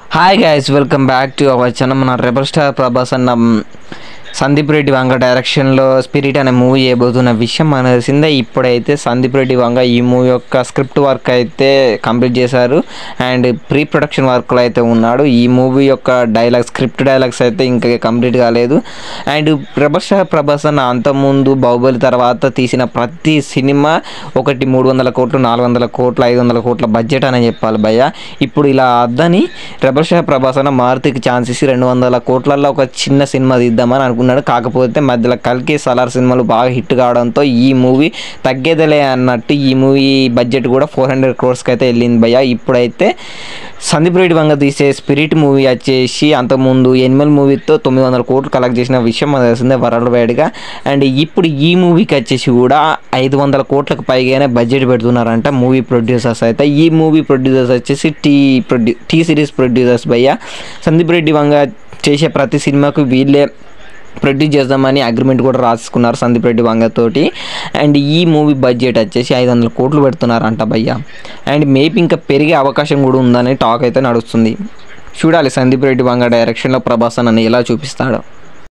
hi guys welcome back to our channel మన rebel star Prabhas అన్న మ్, సందీప్ రెడ్డి వంగ డైరెక్షన్లో స్పిరిట్ అనే మూవీ చేయబోతున్న విషయం మనకు తెలిసిందే ఇప్పుడైతే సందీప్ రెడ్డి వంగ ఈ మూవీ యొక్క స్క్రిప్ట్ వర్క్ అయితే కంప్లీట్ చేశారు అండ్ ప్రీ ప్రొడక్షన్ వర్క్లో అయితే ఉన్నాడు ఈ మూవీ యొక్క డైలాగ్ స్క్రిప్ట్ డైలాగ్స్ అయితే ఇంకా కంప్లీట్ కాలేదు అండ్ రెబల్ స్టార్ ప్రభాస్ అన్న అంతకుముందు బాహుబలి తర్వాత తీసిన ప్రతి సినిమా ఒకటి మూడు వందల కోట్లు నాలుగు వందల కోట్లు ఐదు వందల కోట్ల బడ్జెట్ అని చెప్పాలి భయ్య ఇప్పుడు ఇలా అద్దని రెబల్ స్టార్ ప్రభాస్ అన్న మారుతికి ఛాన్స్ ఇచ్చి రెండు వందల కోట్లలో ఒక చిన్న సినిమా తీద్దామని అనుకున్నాడు కాకపోతే మధ్యలో కల్కి సలార్ సినిమాలు బాగా హిట్ కావడంతో ఈ మూవీ తగ్గేదలే అన్నట్టు ఈ మూవీ బడ్జెట్ కూడా ఫోర్ హండ్రెడ్ క్రోర్స్కి అయితే వెళ్ళింది భయ్య ఇప్పుడైతే సందీప్ రెడ్డి వంగ తీసే స్పిరిట్ మూవీ వచ్చేసి అంతకుముందు ఎనిమల్ మూవీతో తొమ్మిది వందల కోట్లు కలెక్ట్ చేసిన విషయం మనకు తెలిసిందే వరల్డ్ వైడ్గా అండ్ ఇప్పుడు ఈ మూవీకి వచ్చేసి కూడా ఐదు వందల కోట్లకు పైగానే బడ్జెట్ పెడుతున్నారంట మూవీ ప్రొడ్యూసర్స్ అయితే ఈ మూవీ ప్రొడ్యూసర్స్ వచ్చేసి టీ ప్రొడ్యూ టీ సిరీస్ ప్రొడ్యూసర్స్ భయ్య సందీప్ రెడ్డి వంగ చేసే ప్రతి సినిమాకు వీళ్ళే ప్రొడ్యూస్ చేద్దామని అగ్రిమెంట్ కూడా రాసుకున్నారు సందీప్ రెడ్డి వంగతోటి అండ్ ఈ మూవీ బడ్జెట్ వచ్చేసి ఐదు వందల కోట్లు పెడుతున్నారంట భయ్య అండ్ మేబీ ఇంకా పెరిగే అవకాశం కూడా ఉందని టాక్ అయితే నడుస్తుంది చూడాలి సందీప్ రెడ్డి వంగ డైరెక్షన్లో ప్రభాస్ అని ఎలా చూపిస్తాడో